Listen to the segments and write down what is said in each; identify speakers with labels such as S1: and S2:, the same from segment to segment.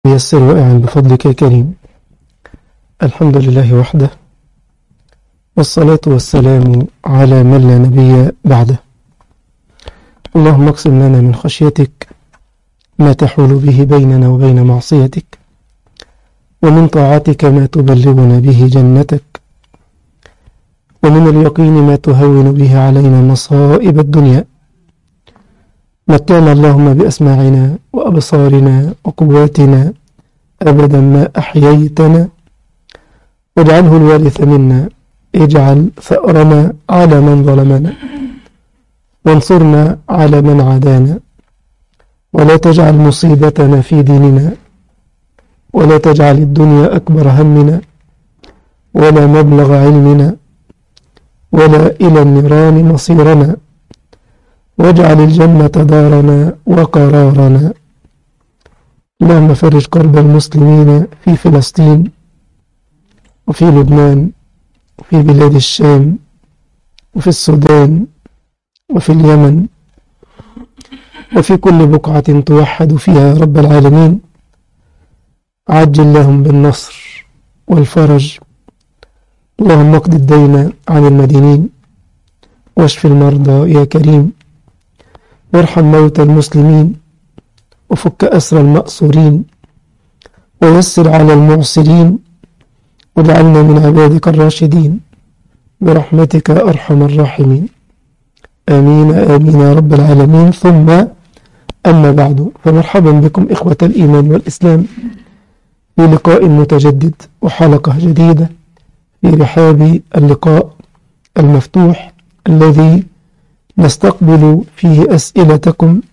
S1: يسر وأعن بفضلك يا كريم الحمد لله وحده والصلاة والسلام على من لا نبي بعده اللهم اقسم لنا من خشيتك ما تحول به بيننا وبين معصيتك ومن طاعتك ما تبلغنا به جنتك ومن اليقين ما تهون به علينا مصائب الدنيا متعنا اللهم بأسماعنا وأبصارنا وقواتنا أبدا ما أحييتنا واجعله الوارث منا اجعل ثأرنا على من ظلمنا وانصرنا على من عادانا ولا تجعل مصيبتنا في ديننا ولا تجعل الدنيا أكبر همنا ولا مبلغ علمنا ولا إلى النيران مصيرنا واجعل الجنة دارنا وقرارنا اللهم فرج كرب المسلمين في فلسطين وفي لبنان وفي بلاد الشام وفي السودان وفي اليمن وفي كل بقعة توحد فيها يا رب العالمين عجل لهم بالنصر والفرج اللهم اقض الدين عن المدينين واشف المرضى يا كريم وارحم موتى المسلمين وفك أسر المأسورين ويسر على المعسرين واجعلنا من عبادك الراشدين برحمتك أرحم الراحمين آمين آمين يا رب العالمين ثم أما بعد فمرحبا بكم إخوة الإيمان والإسلام في لقاء متجدد وحلقة جديدة في رحاب اللقاء المفتوح الذي نستقبل فيه أسئلتكم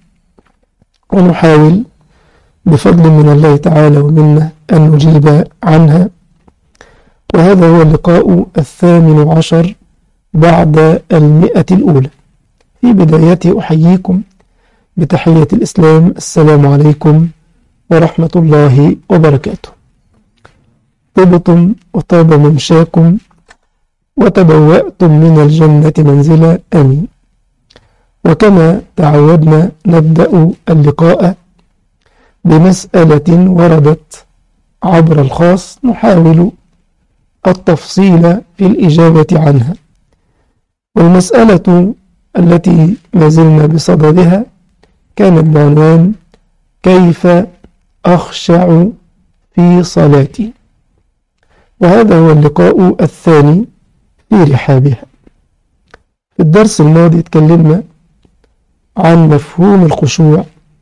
S1: ونحاول بفضل من الله تعالى ومنه أن نجيب عنها وهذا هو اللقاء الثامن عشر بعد المئة الأولى في بدايته أحييكم بتحية الإسلام السلام عليكم ورحمة الله وبركاته طبتم وطاب ممشاكم وتبوأتم من الجنة منزلا آمين وكما تعودنا نبدأ اللقاء بمسألة وردت عبر الخاص نحاول التفصيل في الإجابة عنها والمسألة التي ما زلنا بصددها كانت بعنوان كيف أخشع في صلاتي وهذا هو اللقاء الثاني في رحابها في الدرس الماضي تكلمنا عن مفهوم الخشوع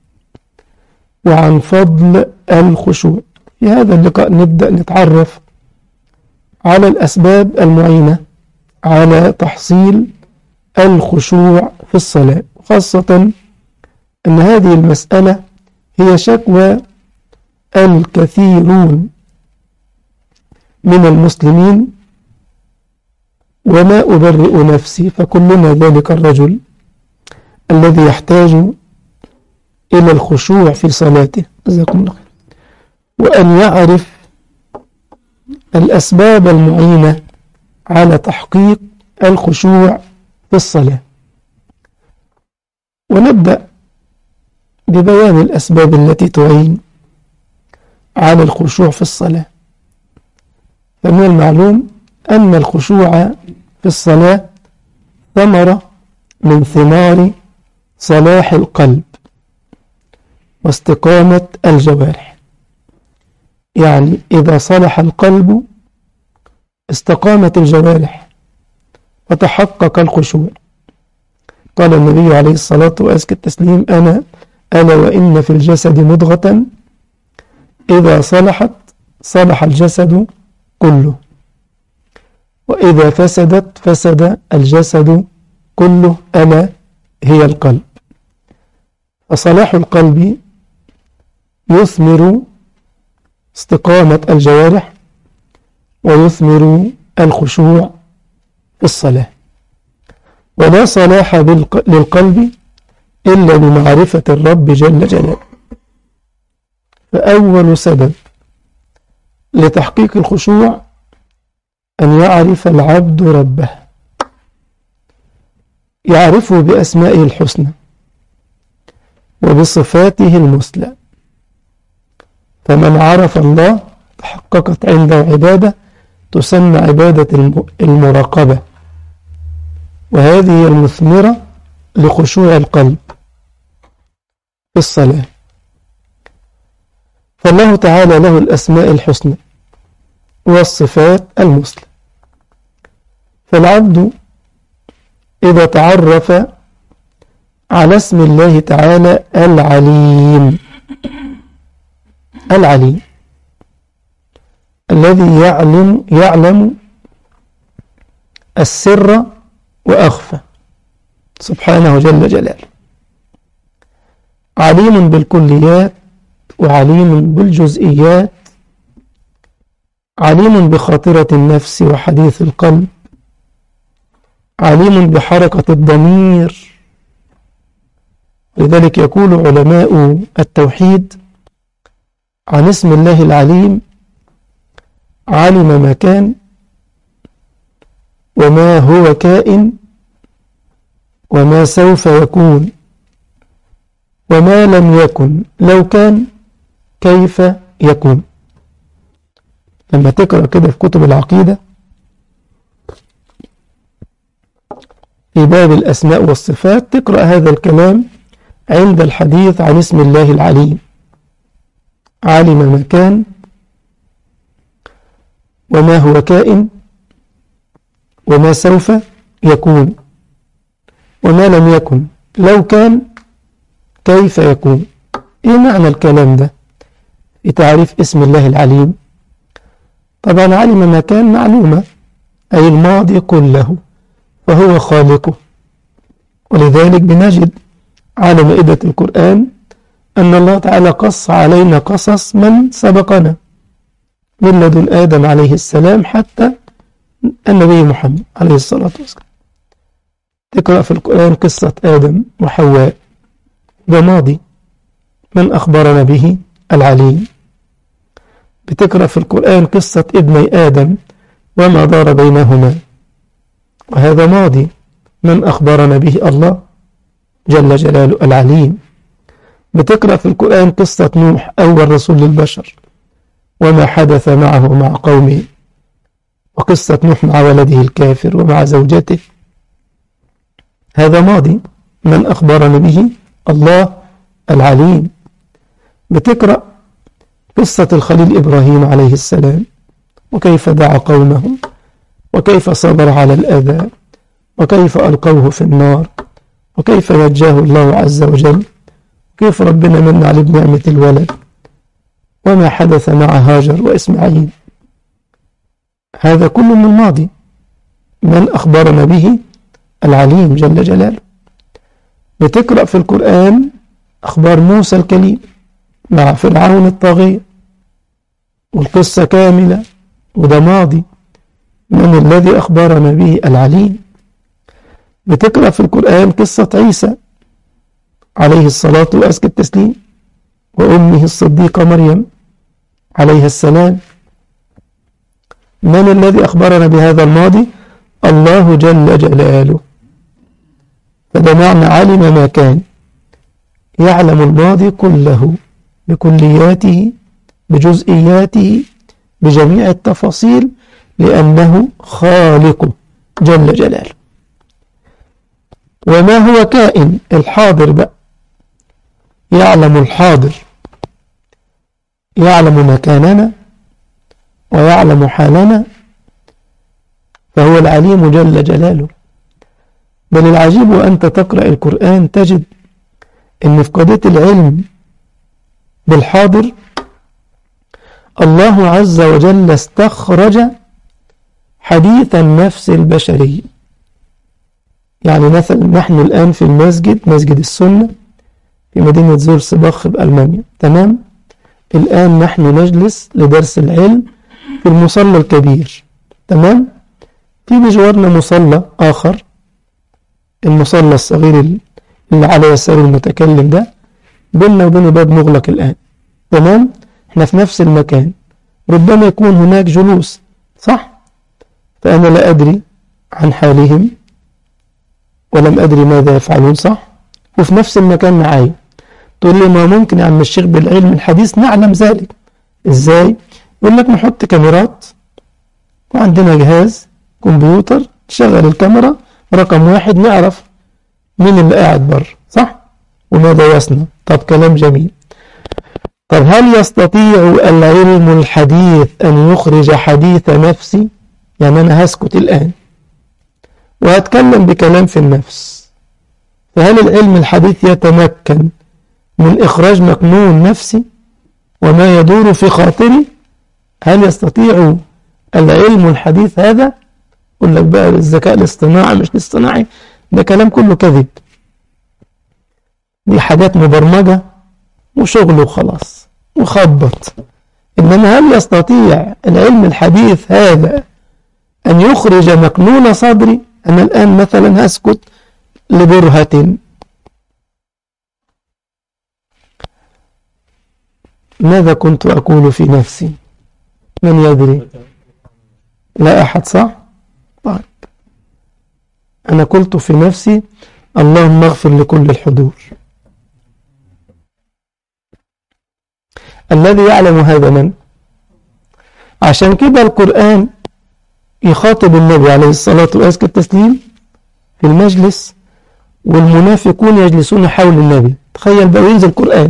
S1: وعن فضل الخشوع في هذا اللقاء نبدأ نتعرف على الأسباب المعينة على تحصيل الخشوع في الصلاة خاصة أن هذه المسألة هي شكوى الكثيرون من المسلمين وما أبرئ نفسي فكلنا ذلك الرجل الذي يحتاج إلى الخشوع في صلاته جزاكم الله خير وأن يعرف الأسباب المعينة على تحقيق الخشوع في الصلاة ونبدأ ببيان الأسباب التي تعين على الخشوع في الصلاة فمن المعلوم أن الخشوع في الصلاة ثمرة من ثمار صلاح القلب واستقامة الجوارح يعني إذا صلح القلب استقامت الجوارح وتحقق الخشوع قال النبي عليه الصلاة وأزكى التسليم أنا ألا وإن في الجسد مضغة إذا صلحت صلح الجسد كله وإذا فسدت فسد الجسد كله ألا هي القلب فصلاح القلب يثمر استقامة الجوارح ويثمر الخشوع في الصلاة ولا صلاح للقلب إلا بمعرفة الرب جل جلاله فأول سبب لتحقيق الخشوع أن يعرف العبد ربه يعرفه بأسمائه الحسنى وبصفاته المثلى فمن عرف الله تحققت عنده عبادة تسمى عبادة المراقبة وهذه هي المثمرة لخشوع القلب في الصلاة فالله تعالى له الأسماء الحسنى والصفات المثلى فالعبد إذا تعرف على اسم الله تعالى العليم العليم الذي يعلم يعلم السر وأخفى سبحانه جل جلاله عليم بالكليات وعليم بالجزئيات عليم بخاطرة النفس وحديث القلب عليم بحركة الضمير لذلك يقول علماء التوحيد عن اسم الله العليم علم ما كان وما هو كائن وما سوف يكون وما لم يكن لو كان كيف يكون لما تقرأ كده في كتب العقيدة في باب الأسماء والصفات تقرأ هذا الكلام عند الحديث عن اسم الله العليم علم ما كان وما هو كائن وما سوف يكون وما لم يكن لو كان كيف يكون ايه معنى الكلام ده في تعريف اسم الله العليم طبعا علم ما كان معلومة أي الماضي كله وهو خالقه ولذلك بنجد على مائدة القرآن أن الله تعالى قص علينا قصص من سبقنا من لدن آدم عليه السلام حتى النبي محمد عليه الصلاة والسلام تقرأ في القرآن قصة آدم وحواء ده ماضي من أخبرنا به العليم بتقرأ في القرآن قصة ابني آدم وما دار بينهما وهذا ماضي من أخبرنا به الله جل جلاله العليم بتقرأ في القرآن قصة نوح أول رسول للبشر وما حدث معه مع قومه وقصة نوح مع ولده الكافر ومع زوجته هذا ماضي من أخبرنا به الله العليم بتقرأ قصة الخليل إبراهيم عليه السلام وكيف دعا قومه وكيف صبر على الأذى وكيف ألقوه في النار وكيف نجاه الله عز وجل كيف ربنا من عليه بنعمة الولد وما حدث مع هاجر وإسماعيل هذا كله من الماضي من أخبرنا به العليم جل جلاله بتقرأ في القرآن أخبار موسى الكليم مع فرعون الطاغية والقصة كاملة وده ماضي من الذي أخبرنا به العليم بتقرأ في القرآن قصة عيسى عليه الصلاة وأزكى التسليم وأمه الصديقة مريم عليها السلام من الذي أخبرنا بهذا الماضي الله جل جلاله فده معنى علم ما كان يعلم الماضي كله بكلياته بجزئياته بجميع التفاصيل لأنه خالقه جل جلاله وما هو كائن الحاضر بقى يعلم الحاضر يعلم مكاننا ويعلم حالنا فهو العليم جل جلاله بل العجيب وأنت تقرأ القرآن تجد أن في قضية العلم بالحاضر الله عز وجل استخرج حديث النفس البشري يعني مثلا نحن الآن في المسجد مسجد السنة في مدينة زولسباخ بألمانيا تمام الآن نحن نجلس لدرس العلم في المصلى الكبير تمام في بجوارنا مصلى آخر المصلى الصغير اللي على يسار المتكلم ده بيننا وبينه باب مغلق الآن تمام احنا في نفس المكان ربما يكون هناك جلوس صح فأنا لا أدري عن حالهم ولم أدري ماذا يفعلون صح وفي نفس المكان معايا تقول لي ما ممكن يا عم الشيخ بالعلم الحديث نعلم ذلك ازاي يقول لك نحط كاميرات وعندنا جهاز كمبيوتر تشغل الكاميرا رقم واحد نعرف مين اللي قاعد بره صح وماذا يصنع طب كلام جميل طب هل يستطيع العلم الحديث أن يخرج حديث نفسي يعني أنا هسكت الآن وهتكلم بكلام في النفس فهل العلم الحديث يتمكن من إخراج مكنون نفسي وما يدور في خاطري هل يستطيع العلم الحديث هذا يقول لك بقى الذكاء الاصطناعي مش الاصطناعي ده كلام كله كذب دي حاجات مبرمجة وشغل وخلاص وخبط إنما هل يستطيع العلم الحديث هذا أن يخرج مكنون صدري أنا الآن مثلا هسكت لبرهة ماذا كنت أقول في نفسي من يدري لا أحد صح طيب أنا قلت في نفسي اللهم اغفر لكل الحضور الذي يعلم هذا من عشان كده القرآن يخاطب النبي عليه الصلاة وأزكى التسليم في المجلس والمنافقون يجلسون حول النبي تخيل بقى ينزل القرآن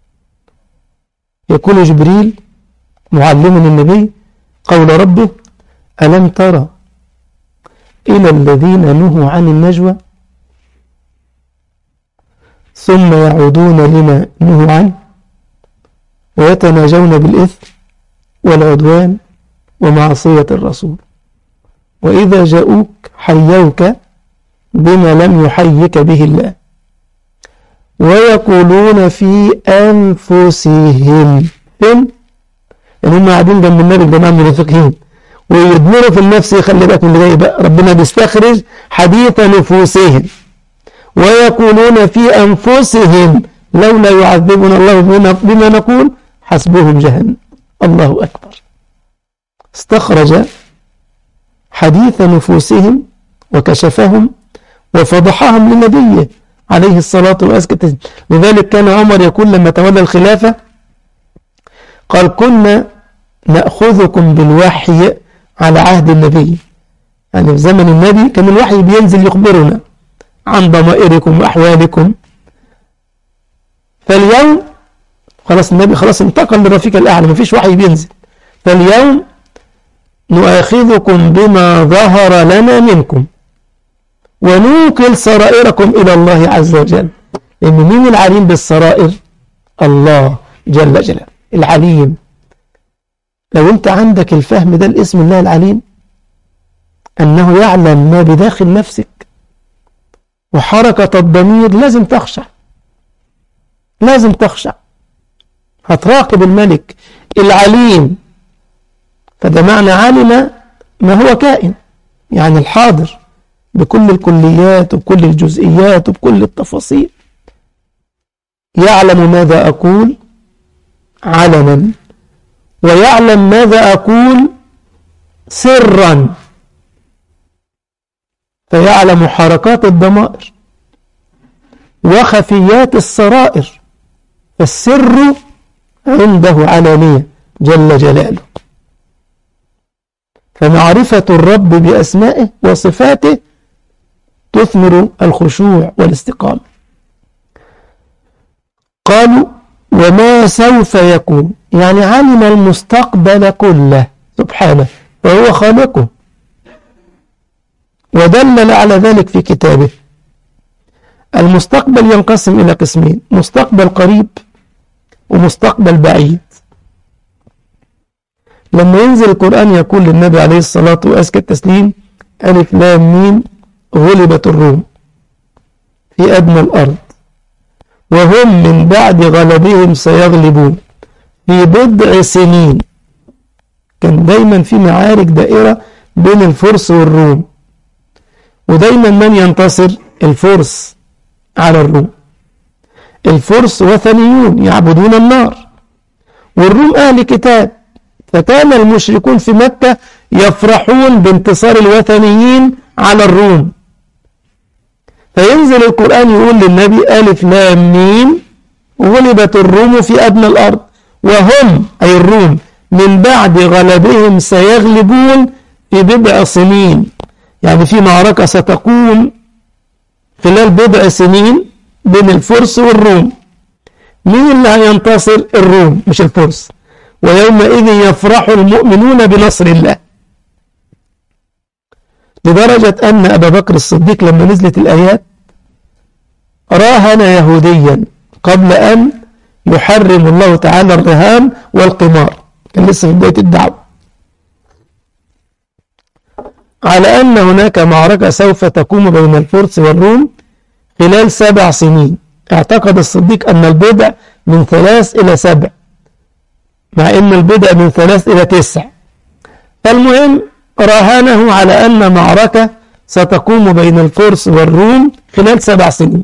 S1: يقول جبريل معلما النبي قول ربه ألم ترى إلى الذين نهوا عن النجوى ثم يعودون لما نهوا عنه ويتناجون بالإثم والعدوان ومعصية الرسول وإذا جاءوك حيوك بما لم يحيك به الله ويقولون في أنفسهم هم يعني هم قاعدين جنب النبي الجماعة المنافقين ويدمروا في النفس خلي بالك من اللي جاي بقى ربنا بيستخرج حديث نفوسهم ويقولون في أنفسهم لولا يعذبنا الله بما نقول حسبهم جهنم الله أكبر استخرج حديث نفوسهم وكشفهم وفضحهم لنبيه عليه الصلاة والسلام لذلك كان عمر يقول لما تولى الخلافة قال كنا نأخذكم بالوحي على عهد النبي يعني في زمن النبي كان الوحي بينزل يخبرنا عن ضمائركم وأحوالكم فاليوم خلاص النبي خلاص انتقل للرفيق الأعلى مفيش وحي بينزل فاليوم نؤاخذكم بما ظهر لنا منكم ونوكل سرائركم إلى الله عز وجل لأن مين العليم بالسرائر الله جل جلاله العليم لو أنت عندك الفهم ده الاسم الله العليم أنه يعلم ما بداخل نفسك وحركة الضمير لازم تخشع لازم تخشع هتراقب الملك العليم فده معنى علم ما هو كائن يعني الحاضر بكل الكليات وبكل الجزئيات وبكل التفاصيل يعلم ماذا أقول علنا ويعلم ماذا أقول سرا فيعلم حركات الضمائر وخفيات السرائر فالسر عنده علانية جل جلاله فمعرفة الرب بأسمائه وصفاته تثمر الخشوع والاستقامة قالوا وما سوف يكون يعني علم المستقبل كله سبحانه وهو خالقه ودلل على ذلك في كتابه المستقبل ينقسم إلى قسمين مستقبل قريب ومستقبل بعيد لما ينزل القرآن يقول للنبي عليه الصلاة وأزكى التسليم ألف لام ميم غلبت الروم في أدنى الأرض وهم من بعد غلبهم سيغلبون في بضع سنين كان دايما في معارك دائرة بين الفرس والروم ودايما من ينتصر الفرس على الروم الفرس وثنيون يعبدون النار والروم أهل كتاب فكان المشركون في مكة يفرحون بانتصار الوثنيين على الروم فينزل القرآن يقول للنبي ألف لام ميم غلبت الروم في أدنى الأرض وهم أي الروم من بعد غلبهم سيغلبون في بضع سنين يعني في معركة ستقوم خلال بضع سنين بين الفرس والروم مين اللي هينتصر الروم مش الفرس ويومئذ يفرح المؤمنون بنصر الله لدرجة أن أبا بكر الصديق لما نزلت الآيات راهن يهوديا قبل أن يحرم الله تعالى الرهان والقمار كان لسه في بداية الدعوة على أن هناك معركة سوف تقوم بين الفرس والروم خلال سبع سنين اعتقد الصديق أن البضع من ثلاث إلى سبع مع أن البضع من ثلاث إلى تسع فالمهم راهنه على أن معركة ستقوم بين الفرس والروم خلال سبع سنين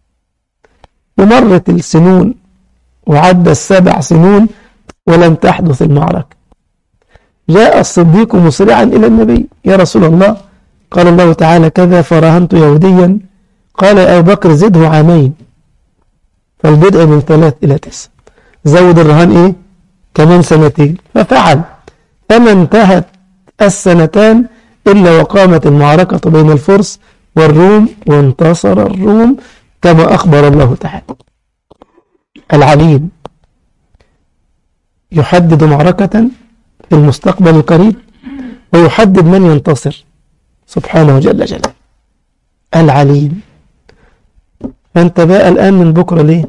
S1: ومرت السنون وعد السبع سنون ولم تحدث المعركة جاء الصديق مسرعا إلى النبي يا رسول الله قال الله تعالى كذا فراهنت يهوديا قال يا أبو بكر زده عامين فالبدء من ثلاث إلى تسع زود الرهان إيه كمان سنتين ففعل فما انتهت السنتان إلا وقامت المعركة بين الفرس والروم وانتصر الروم كما أخبر الله تعالى العليم يحدد معركة في المستقبل القريب ويحدد من ينتصر سبحانه جل جلاله العليم فأنت بقى الآن من بكرة ليه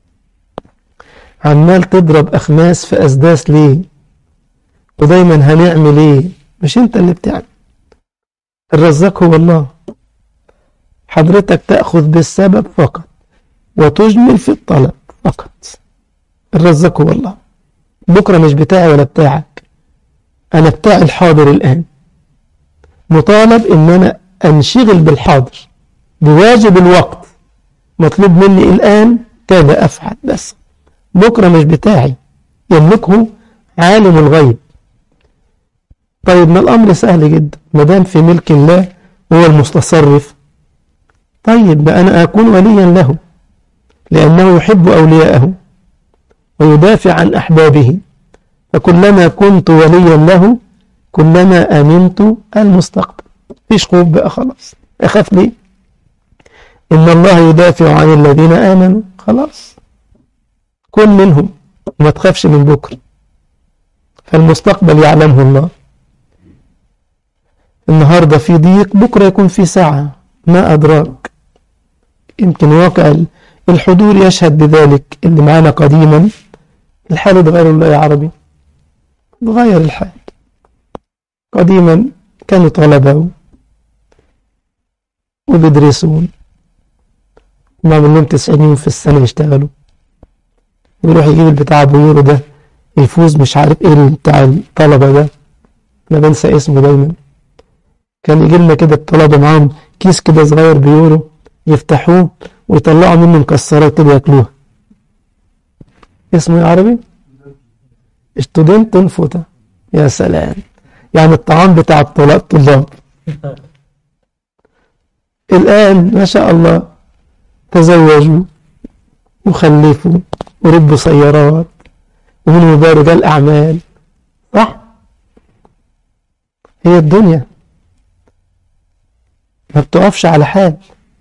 S1: عمال تضرب أخماس في أسداس ليه ودايما هنعمل ايه مش انت اللي بتعمل الرزاق هو الله حضرتك تأخذ بالسبب فقط وتجمل في الطلب فقط الرزاق هو الله بكرة مش بتاعي ولا بتاعك أنا بتاع الحاضر الآن مطالب إن أنا أنشغل بالحاضر بواجب الوقت مطلوب مني الآن كذا أفعل بس بكرة مش بتاعي يملكه عالم الغيب طيب ما الأمر سهل جدا ما دام في ملك الله هو المتصرف طيب بقى أنا أكون وليا له لأنه يحب أولياءه ويدافع عن أحبابه فكلما كنت وليا له كلما أمنت المستقبل فيش خوف بقى خلاص أخاف ليه إن الله يدافع عن الذين آمنوا خلاص كن منهم وما تخافش من بكرة فالمستقبل يعلمه الله النهاردة في ضيق بكرة يكون في ساعة ما أدراك يمكن واقع الحضور يشهد بذلك اللي معانا قديما الحال اتغير ولا يا عربي اتغير الحال قديما كانوا طلبة وبيدرسون ومعمل لهم 90 يوم في السنة يشتغلوا ويروح يجيب البتاع ابو يورو ده يفوز مش عارف ايه بتاع الطلبة ده انا بنسى اسمه دايما كان يجي لنا كده الطلبة معاهم كيس كده صغير بيورو يفتحوه ويطلعوا منه مكسرات كده ياكلوها اسمه ايه عربي؟ اشتودنت فوتا يا سلام يعني الطعام بتاع الطلاب الآن ما شاء الله تزوجوا وخلفوا وربوا سيارات ومنهم بقى رجال أعمال صح؟ هي الدنيا ما بتقفش على حال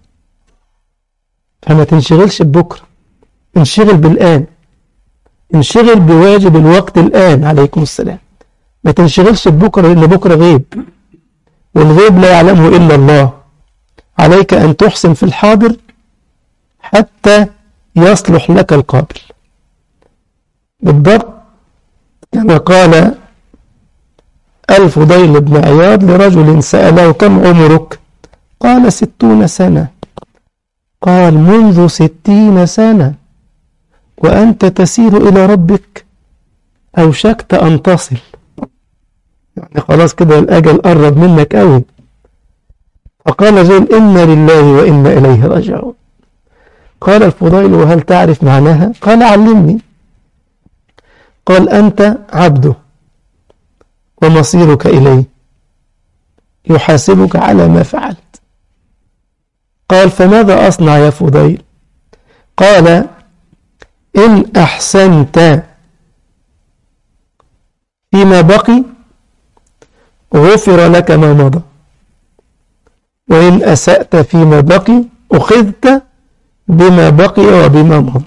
S1: فما تنشغلش ببكرة انشغل بالآن انشغل بواجب الوقت الآن عليكم السلام ما تنشغلش ببكرة لأن بكرة غيب والغيب لا يعلمه إلا الله عليك أن تحسن في الحاضر حتى يصلح لك القابل بالضبط كما قال الفضيل بن عياض لرجل سأله كم عمرك قال ستون سنة قال منذ ستين سنة وأنت تسير إلى ربك أوشكت أن تصل يعني خلاص كده الأجل قرب منك أوي فقال زول إنا لله وإنا إليه راجعون قال الفضيل وهل تعرف معناها قال علمني قال أنت عبده ومصيرك إليه يحاسبك على ما فعلت قال فماذا أصنع يا فضيل قال إن أحسنت فيما بقي غفر لك ما مضى وإن أسأت فيما بقي أخذت بما بقي وبما مضى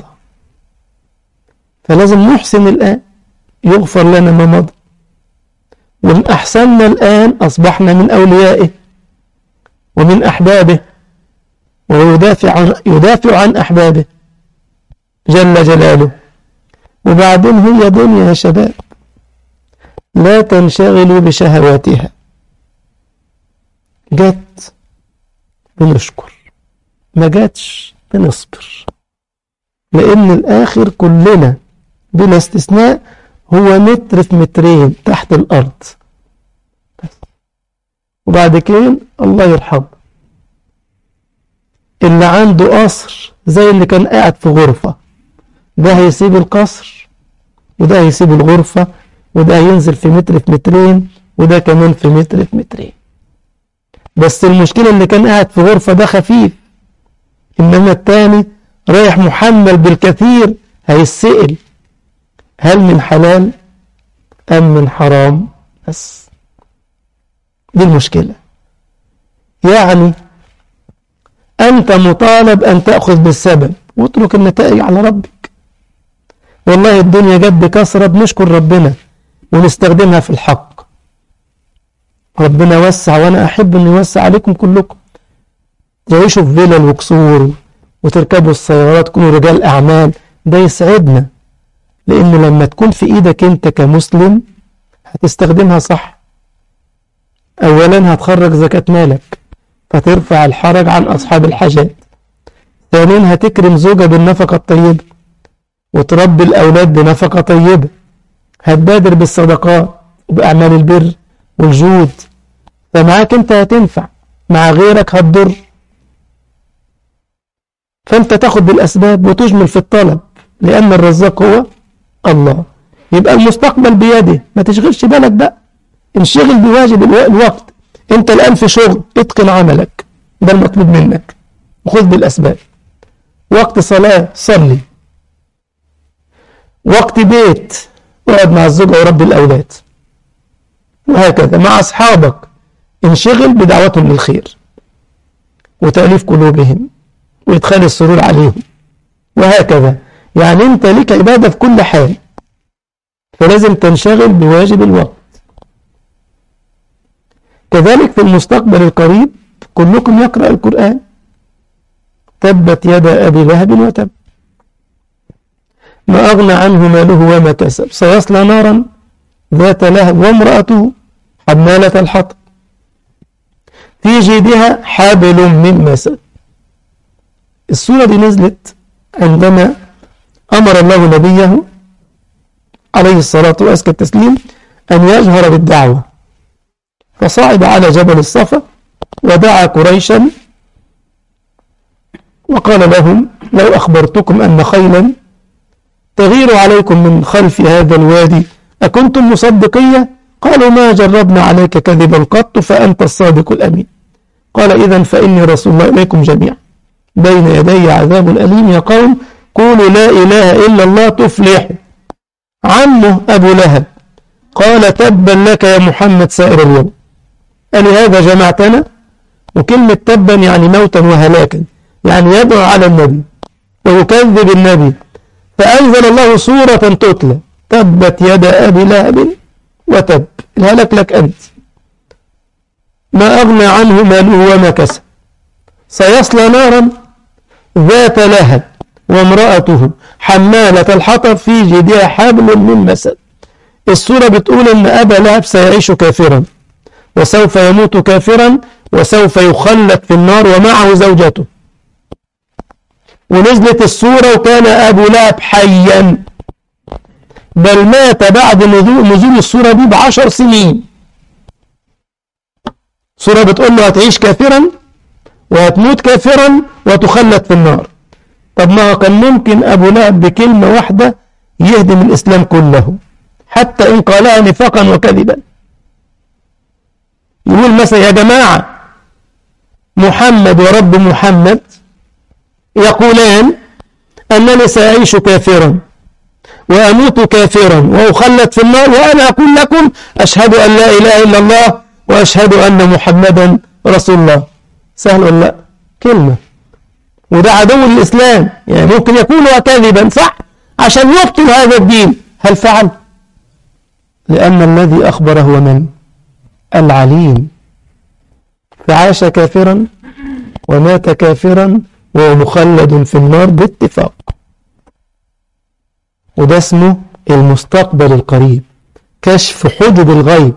S1: فلازم نحسن الآن يغفر لنا ما مضى وإن أحسننا الآن أصبحنا من أوليائه ومن أحبابه ويدافع عن, يدافع عن أحبابه جل جلاله وبعدين هي دنيا يا شباب لا تنشغلوا بشهواتها جت بنشكر ما جاتش بنصبر لأن الآخر كلنا بلا استثناء هو متر في مترين تحت الأرض بس. وبعد كده الله يرحمه اللي عنده قصر زي اللي كان قاعد في غرفة ده هيسيب القصر وده هيسيب الغرفة وده هينزل في متر في مترين وده كمان في متر في مترين بس المشكلة اللي كان قاعد في غرفة ده خفيف إنما التاني رايح محمل بالكثير هيسئل هل من حلال أم من حرام بس دي المشكلة يعني أنت مطالب أن تأخذ بالسبب واترك النتائج على ربك والله الدنيا جت بكثرة بنشكر ربنا ونستخدمها في الحق ربنا وسع وأنا أحب أن يوسع عليكم كلكم تعيشوا في فيلل وقصور وتركبوا السيارات تكونوا رجال أعمال ده يسعدنا لأن لما تكون في إيدك أنت كمسلم هتستخدمها صح أولا هتخرج زكاة مالك فترفع الحرج عن أصحاب الحاجات ثانيا هتكرم زوجة بالنفقة الطيبة وتربي الأولاد بنفقة طيبة هتبادر بالصدقات وبأعمال البر والجود فمعاك أنت هتنفع مع غيرك هتضر فأنت تاخد بالأسباب وتجمل في الطلب لأن الرزاق هو الله يبقى المستقبل بيده ما تشغلش بالك بقى انشغل بواجب الوقت انت الآن في شغل اتقن عملك ده المطلوب منك وخذ بالأسباب وقت صلاة صلي وقت بيت اقعد مع الزوجة ورب الأولاد وهكذا مع أصحابك انشغل بدعوتهم للخير وتأليف قلوبهم وإدخال السرور عليهم وهكذا يعني أنت لك عبادة في كل حال فلازم تنشغل بواجب الوقت كذلك في المستقبل القريب كلكم يقرأ القرآن تبت يد أبي لهب وتب ما أغنى عنه ماله وما كسب سيصلى نارا ذات لهب وامرأته حمالة الحطب في جيدها حبل من مسد السورة دي نزلت عندما أمر الله نبيه عليه الصلاة وأزكى التسليم أن يجهر بالدعوة فصعد على جبل الصفا ودعا قريشا وقال لهم لو أخبرتكم أن خيلا تغير عليكم من خلف هذا الوادي أكنتم مصدقية قالوا ما جربنا عليك كذبا قط فأنت الصادق الأمين قال إذا فإني رسول الله إليكم جميعا بين يدي عذاب أليم يا قوم قولوا لا إله إلا الله تفلحوا عمه أبو لهب قال تبا لك يا محمد سائر اليوم ألهذا جمعتنا وكلمة تبا يعني موتا وهلاكا يعني يدعو على النبي ويكذب النبي فأنزل الله سورة تتلى تبت يد أبي لهب وتب الهلك لك أنت ما أغنى عنه ماله وما كسب سيصلى نارا ذات لهب وامرأته حمالة الحطب في جيدها حبل من مسد السورة بتقول أن أبا لهب سيعيش كافرا وسوف يموت كافرا وسوف يخلد في النار ومعه زوجته ونزلت السورة وكان أبو لهب حيا بل مات بعد نزول السورة دي بعشر سنين سورة بتقول له هتعيش كافرا وهتموت كافرا وتخلد في النار طب ما كان ممكن أبو لهب بكلمة واحدة يهدم الإسلام كله حتى إن قالها نفاقا وكذبا يقول مثلا يا جماعة محمد ورب محمد يقولان أنني سأعيش كافرا وأموت كافرا وأخلد في النار وأنا أقول لكم أشهد أن لا إله إلا الله وأشهد أن محمدا رسول الله سهل ولا لا كلمة وده عدو الإسلام يعني ممكن يكون كاذبا صح عشان يبطل هذا الدين هل فعل لأن الذي أخبر هو من العليم فعاش كافرا ومات كافرا وهو مخلد في النار باتفاق وده اسمه المستقبل القريب كشف حجب الغيب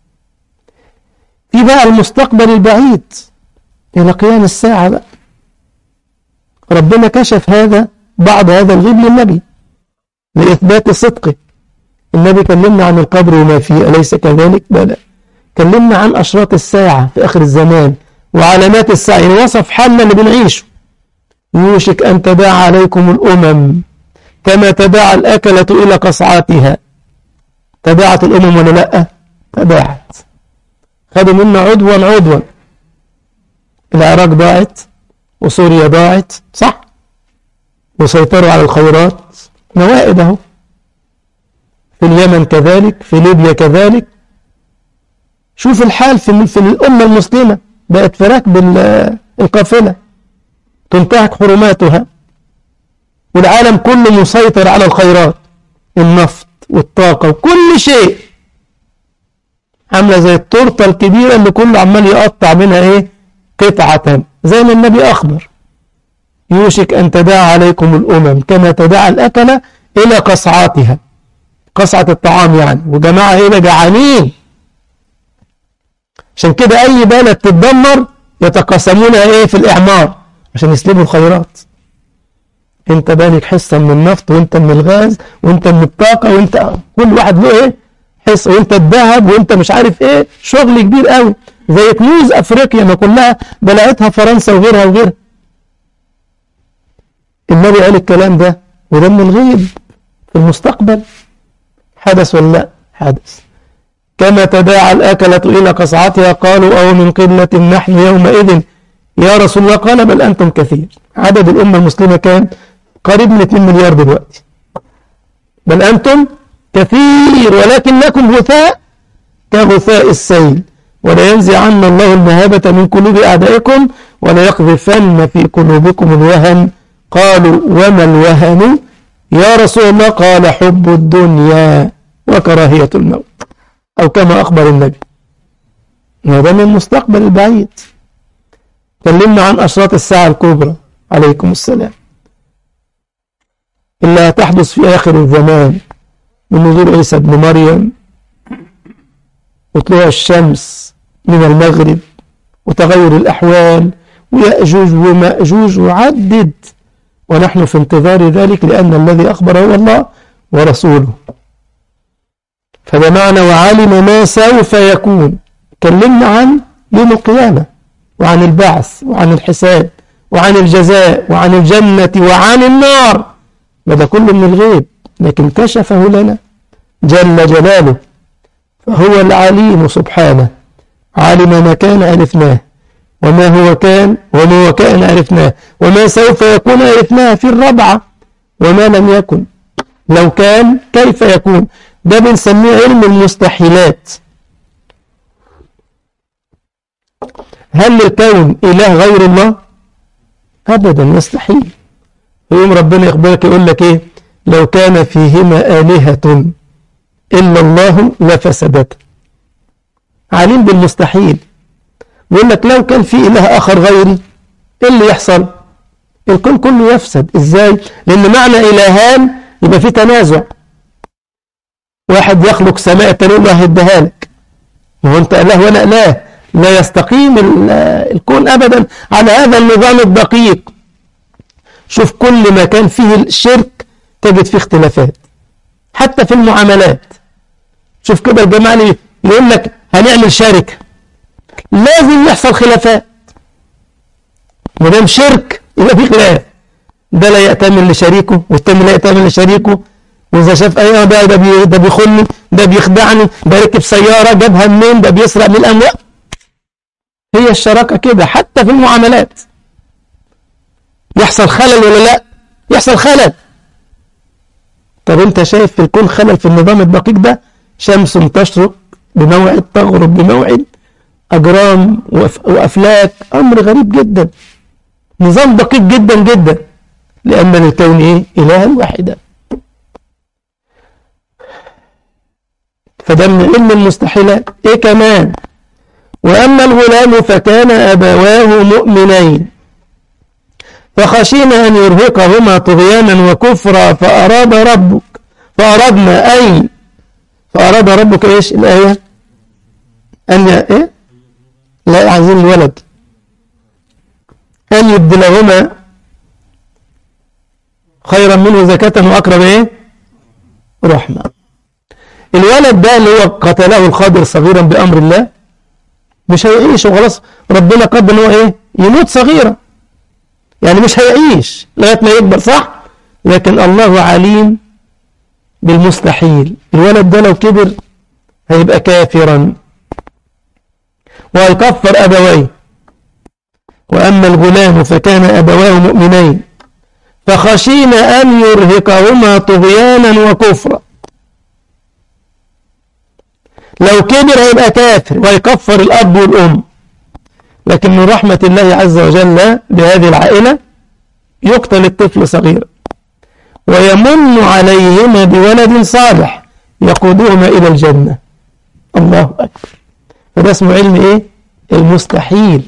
S1: في بقى المستقبل البعيد إلى قيام الساعة بقى ربنا كشف هذا بعض هذا الغيب للنبي لإثبات صدقه النبي كلمنا عن القبر وما فيه أليس كذلك بلى كلمنا عن أشراط الساعة في آخر الزمان وعلامات الساعة يعني وصف حالنا اللي بنعيشه يوشك أن تداعى عليكم الأمم كما تداعى الأكلة إلى قصعاتها تداعت الأمم ولا لأ تداعت خدوا منا عدوا عدوا العراق ضاعت وسوريا ضاعت صح وسيطروا على الخيرات موائد اهو في اليمن كذلك في ليبيا كذلك شوف الحال في, في الأمة المسلمة بقت في ركب القافلة تنتهك حرماتها والعالم كله مسيطر على الخيرات النفط والطاقة وكل شيء عاملة زي التورتة الكبيرة اللي كله عمال يقطع منها ايه قطعة زي ما النبي أخبر يوشك أن تداعى عليكم الأمم كما تداعى الأكلة إلى قصعاتها قصعة الطعام يعني وجماعة إيه جعانين عشان كده أي بلد تتدمر يتقاسمونها إيه في الإعمار عشان يسلبوا الخيرات انت بالك حصة من النفط وانت من الغاز وانت من الطاقة وانت كل واحد له ايه حصة وانت الذهب وانت مش عارف ايه شغل كبير قوي زي كنوز افريقيا ما كلها بلعتها فرنسا وغيرها وغيرها النبي قال الكلام ده وده من الغيب في المستقبل حدث ولا لا حدث كما تداعى الأكلة إلى قصعتها قالوا أو من قلة نحن يومئذ يا رسول الله قال بل أنتم كثير عدد الأمة المسلمة كان قريب من 2 مليار دلوقتي بل أنتم كثير ولكنكم غثاء كغثاء السيل ولا ينزعن الله المهابة من قلوب أعدائكم ولا يقذفن في قلوبكم الوهن قالوا وما الوهن يا رسول الله قال حب الدنيا وكراهية الموت أو كما أخبر النبي وهذا من المستقبل البعيد كلمنا عن أشراط الساعة الكبرى عليكم السلام اللي هتحدث في آخر الزمان من نزول عيسى ابن مريم وطلوع الشمس من المغرب وتغير الأحوال ويأجوج ومأجوج وعدد ونحن في انتظار ذلك لأن الذي أخبر هو الله ورسوله فده معنى وعلم ما سوف يكون كلمنا عن يوم القيامة وعن البعث وعن الحساب وعن الجزاء وعن الجنة وعن النار ما ده كله من الغيب لكن كشفه لنا جل جلاله فهو العليم سبحانه علم ما كان عرفناه وما هو كان وما هو كان عرفناه وما سوف يكون عرفناه في الربعة وما لم يكن لو كان كيف يكون ده بنسميه علم المستحيلات هل للكون إله غير الله أبدا يستحيل يوم ربنا يخبرك يقول لك إيه لو كان فيهما آلهة إلا الله لفسدت عليم بالمستحيل يقول لك لو كان في إله آخر غيري إيه اللي يحصل الكون كله يفسد إزاي لأن معنى إلهان يبقى في تنازع واحد يخلق سماء التاني يقول له هديها لك ما هو أنت إله وأنا إله لا يستقيم الكون أبدا على هذا النظام الدقيق شوف كل ما كان فيه الشرك تجد فيه اختلافات حتى في المعاملات شوف كده الجماعة اللي يقول لك هنعمل شركة لازم يحصل خلافات ما دام شرك يبقى في خلاف ده لا يأتمن لشريكه والتاني لا يأتمن لشريكه وإذا شاف أي ده ده, بي ده بيخوني ده بيخدعني ده ركب سيارة جابها منين ده بيسرق من الأموال هي الشراكة كده حتى في المعاملات يحصل خلل ولا لا يحصل خلل طب انت شايف في الكون خلل في النظام الدقيق ده شمس تشرق بموعد تغرب بموعد أجرام وأف- وأفلاك أمر غريب جدا نظام دقيق جدا جدا لأن للكون إيه؟ إلها واحدا فده من علم المستحيلات إيه كمان وأما الغلام فكان أبواه مؤمنين فخشينا أن يرهقهما طغيانا وكفرا فأراد ربك فأردنا أي فأراد ربك إيش الآية أن ي... إيه لا عايزين الولد أن يبدلهما خيرا منه زكاة وأقرب إيه رحمة الولد ده اللي هو قتله الخضر صغيرا بأمر الله مش هيعيش وخلاص ربنا قدر ان هو ايه يموت صغيرا يعني مش هيعيش لغايه ما يكبر صح لكن الله عليم بالمستحيل الولد ده لو كبر هيبقى كافرا وهيكفر ابويه واما الغلام فكان ابواه مؤمنين فخشينا ان يرهقهما طغيانا وكفرا لو كبر هيبقى كافر ويكفر الأب والأم لكن من رحمة الله عز وجل بهذه العائلة يقتل الطفل صغيرا ويمن عليهما بولد صالح يقودهما إلى الجنة الله أكبر فده اسمه علم إيه؟ المستحيل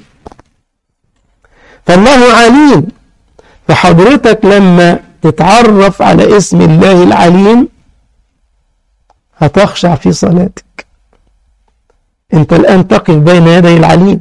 S1: فالله عليم فحضرتك لما تتعرف على اسم الله العليم هتخشع في صلاتك انت الآن تقف بين يدي العليم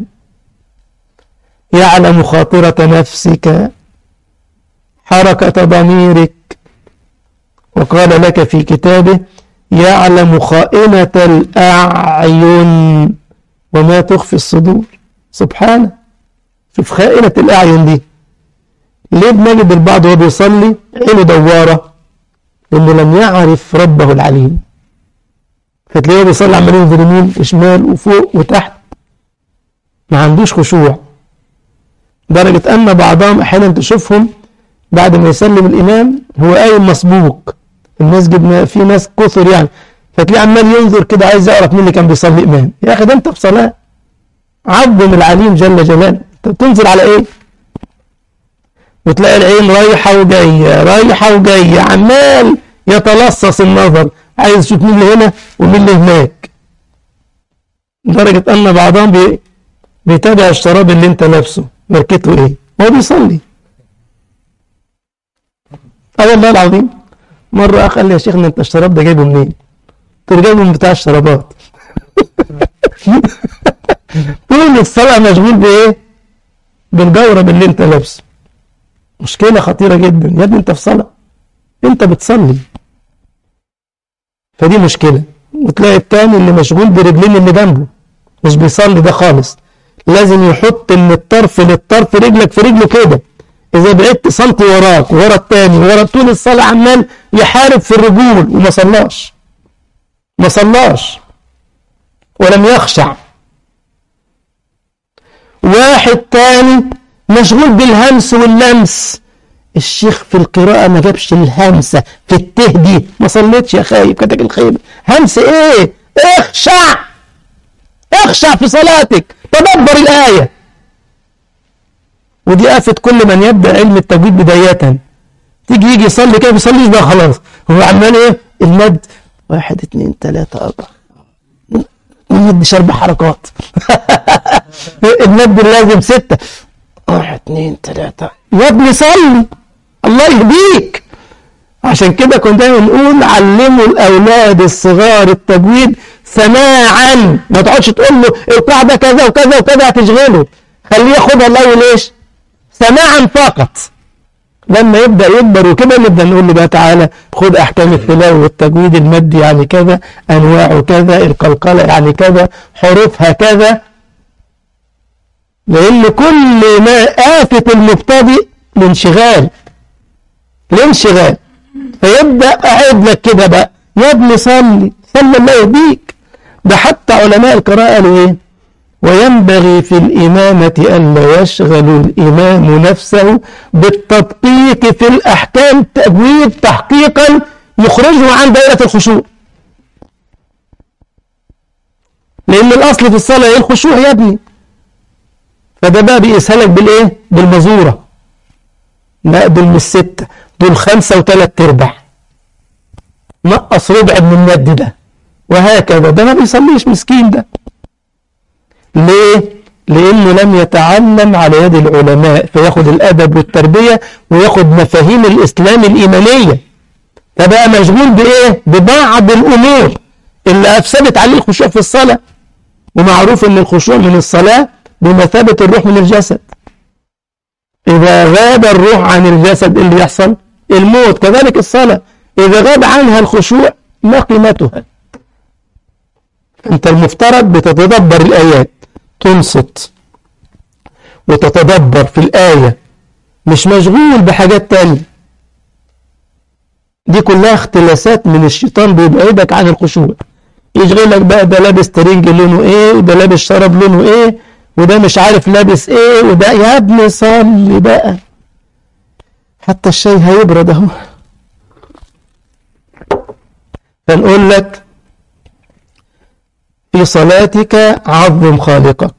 S1: يعلم خاطرة نفسك حركة ضميرك وقال لك في كتابه يعلم خائنة الأعين وما تخفي الصدور سبحانه شوف خائنة الأعين دي ليه بنجد البعض وهو بيصلي عينه دوارة لأنه لم يعرف ربه العليم فتلاقيه بيصلي عمال ينزل يمين وشمال وفوق وتحت ما عندوش خشوع درجة أن بعضهم أحيانا تشوفهم بعد ما يسلم الإمام هو قايم مسبوق المسجد ما في ناس كثر يعني فتلاقيه عمال ينظر كده عايز يعرف مين اللي كان بيصلي إمام يا أخي ده أنت في صلاة عظم العليم جل جلاله أنت بتنزل على إيه؟ وتلاقي العين رايحة وجاية رايحة وجاية عمال يتلصص النظر عايز يشوف مين اللي هنا ومين اللي هناك لدرجة أن بعضهم بي... بيتابع الشراب اللي أنت لابسه ماركته إيه هو بيصلي أه والله العظيم مرة أخ قال لي يا شيخنا أنت الشراب ده جايبه منين؟ قلت له جايبه من بتاع الشرابات طول الصلاة مشغول بإيه؟ بالجورب اللي أنت لابسه مشكلة خطيرة جدا يا ابني أنت في صلاة أنت بتصلي فدي مشكلة وتلاقي التاني اللي مشغول برجلين اللي جنبه مش بيصلي ده خالص لازم يحط من الطرف للطرف رجلك في رجله كده إذا بعدت سنتي وراك ورا التاني ورا طول الصلاة عمال يحارب في الرجول وما صلاش ما صلاش ولم يخشع واحد تاني مشغول بالهمس واللمس الشيخ في القراءة ما جابش الهمسة في التهدي ما صليتش يا خايب كتك الخيب همس ايه اخشع اخشع في صلاتك تدبر الآية ودي آفة كل من يبدأ علم التجويد بداية تيجي يجي يصلي كده بيصليش بقى خلاص هو عمال ايه المد واحد اتنين تلاتة أربعة المد أربع حركات المد اللازم ستة واحد اتنين تلاتة يا ابني صلي الله يهديك عشان كده كنا دايما نقول علموا الأولاد الصغار التجويد سماعا ما تقعدش تقول له القاعدة كذا وكذا وكذا هتشغله خليه ياخدها الله ليش سماعا فقط لما يبدأ يكبر وكده نبدأ نقول له بقى تعالى خد أحكام التلاوة والتجويد المادي يعني كذا أنواعه كذا القلقلة يعني كذا حروفها كذا لأن كل ما آفة المبتدئ الانشغال الانشغال فيبدأ أعيد لك كده بقى يا ابني صلي صلى الله يهديك ده حتى علماء القراءة قالوا ايه وينبغي في الإمامة ألا يشغل الإمام نفسه بالتدقيق في الأحكام تجويد تحقيقا يخرجه عن دائرة الخشوع لأن الأصل في الصلاة إيه الخشوع يا ابني فده بقى بيقيسها لك بالإيه؟ بالمزورة لا دول مش ستة دول خمسة وثلاث أرباع نقص ربع من الند ده وهكذا ده ما بيصليش مسكين ده ليه؟ لأنه لم يتعلم على يد العلماء فياخد الأدب والتربية وياخد مفاهيم الإسلام الإيمانية فبقى مشغول بإيه؟ ببعض الأمور اللي أفسدت عليه الخشوع في الصلاة ومعروف أن الخشوع من الصلاة بمثابة الروح من الجسد إذا غاب الروح عن الجسد اللي يحصل الموت كذلك الصلاة إذا غاب عنها الخشوع ما قيمتها أنت المفترض بتتدبر الآيات تنصت وتتدبر في الآية مش مشغول بحاجات تانية دي كلها اختلاسات من الشيطان بيبعدك عن الخشوع يشغلك بقى ده لابس ترنج لونه ايه وده لابس شرب لونه ايه وده مش عارف لابس ايه وده يا ابني صلي بقى حتى الشاي هيبرد اهو فنقول لك في صلاتك عظم خالقك